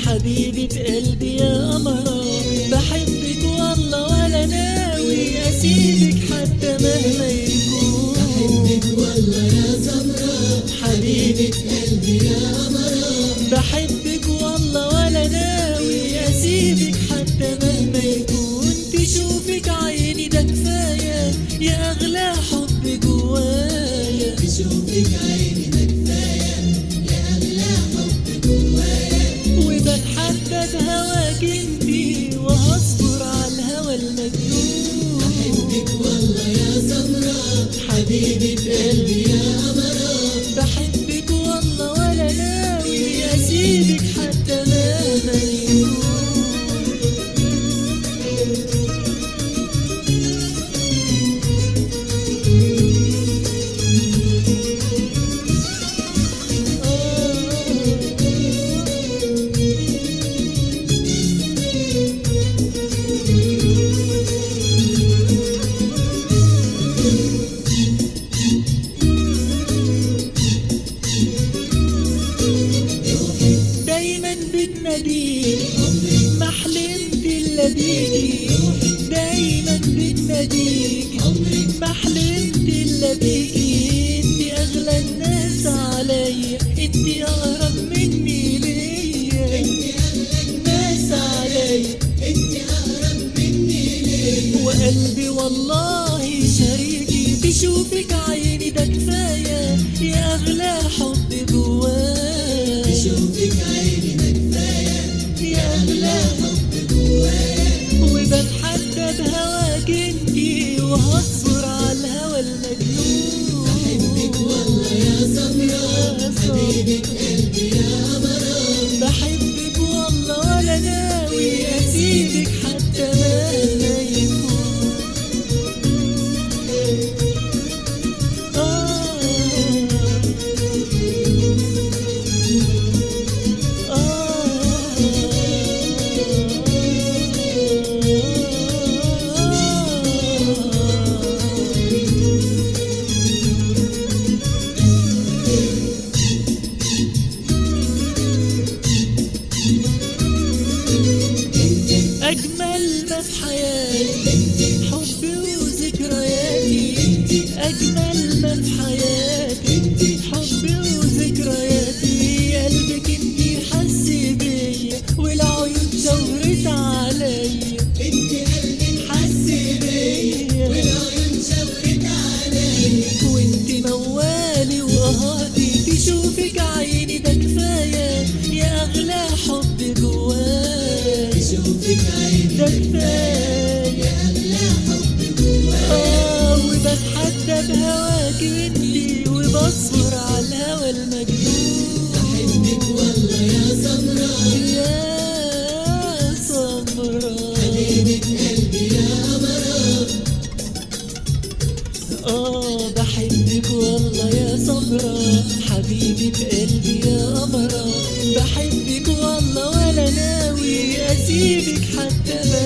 حبيبة قلبي يا قمرة بحبك والله ولا ناوي أسيبك حتى مهما يكون بحبك والله يا سمرة حبيبة قلبي يا قمرة بحبك والله ولا ناوي أسيبك حتى مهما يكون تشوفك عيني ده كفاية يا أغلى حب جوايا بشوفك عيني ده كفاية يا أغلى حب جوايا وبتحدد هواك انتي وهصبر على الهوى المجنون بحبك والله يا سمرة حبيبة قلبي يا قمرة بحبك والله ولا ناوي أسيبك حتى مهما يكون دايما بتناديني ما حلمت الا بيكي دايما بتناديني ما حلمت الا بيكي انت اغلى الناس عليا انت اقرب مني ليا الناس عليا انت أقرب مني ليه وقلبي والله شريكي بشوفك عيني ده كفايه يا اغلى حب جوايا بشوفك عيني ده كفاية يا اغلى حب جوايا وبتحدد هواك انتي وهصبر على الهوى المجنون بحبك والله يا سمرة يا صبر. حبيبة قلبي يا قمرة بحبك والله ولا ناوي اسيبك حتى مهما يكون آه أجمل ما في حياتي حبي وذكرياتي أجمل ما في حياتي حبي وذكرياتي قلبك انتي حس بيا والعيون شاورت عليا انت قلبي حس بيا والعيون شاورت عليا وانت موالي وقهاتي تشوفك عيني ده كفاية يا أغلى حب جوايا بشوفك عيني ده كفاية يا أغلى حب جوايا آه وبتحدى بهواك انتي وبصبر على الهوى المجنون بحبك والله يا سمرة يا صبرا حبيبة قلبي يا قمرة آه بحبك والله يا صبرا حبيبة قلبي يا قمرة بحبك والله ولا ناوي أسيبك حتى